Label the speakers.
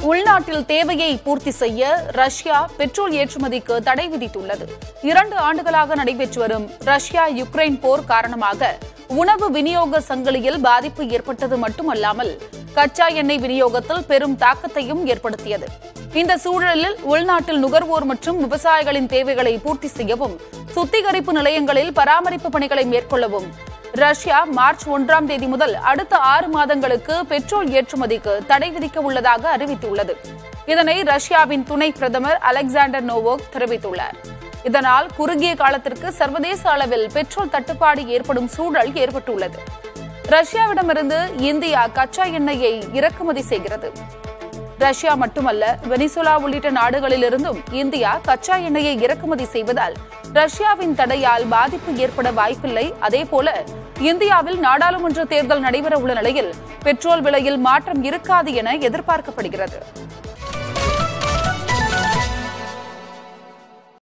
Speaker 1: உள்நாட்டில் தேவையை பூர்த்தி செய்ய ரஷ்யா பெட்ரோல் ஏற்றுமதிக்கு தடை விதித்துள்ளது இரண்டு ஆண்டுகளாக நடைபெற்று வரும் ரஷ்யா யுக்ரைன் போர் காரணமாக உணவு விநியோக சங்கிலியில் பாதிப்பு ஏற்பட்டது மட்டுமல்லாமல் கச்சா எண்ணெய் விநியோகத்தில் பெரும் தாக்கத்தையும் ஏற்படுத்தியது இந்த சூழலில் உள்நாட்டில் நுகர்வோர் மற்றும் விவசாயிகளின் தேவைகளை பூர்த்தி செய்யவும் சுத்திகரிப்பு நிலையங்களில் பராமரிப்பு பணிகளை மேற்கொள்ளவும் ரஷ்யா மார்ச் ஒன்றாம் தேதி முதல் அடுத்த ஆறு மாதங்களுக்கு பெட்ரோல் ஏற்றுமதிக்கு தடை விதிக்க உள்ளதாக அறிவித்துள்ளது இதனை ரஷ்யாவின் துணை பிரதமர் அலெக்சாண்டர் நோவோக் தெரிவித்துள்ளார் இதனால் குறுகிய காலத்திற்கு சர்வதேச அளவில் பெட்ரோல் தட்டுப்பாடு ஏற்படும் சூழல் ஏற்பட்டுள்ளது ரஷ்யாவிடமிருந்து இந்தியா கச்சா எண்ணெயை இறக்குமதி செய்கிறது ரஷ்யா மட்டுமல்ல வெனிசுலா உள்ளிட்ட நாடுகளிலிருந்தும் இந்தியா கச்சா எண்ணெயை இறக்குமதி செய்வதால் ரஷ்யாவின் தடையால் பாதிப்பு ஏற்பட வாய்ப்பில்லை அதேபோல இந்தியாவில் நாடாளுமன்ற தேர்தல் நடைபெற உள்ள நிலையில் பெட்ரோல் விலையில் மாற்றம் இருக்காது என எதிர்பார்க்கப்படுகிறது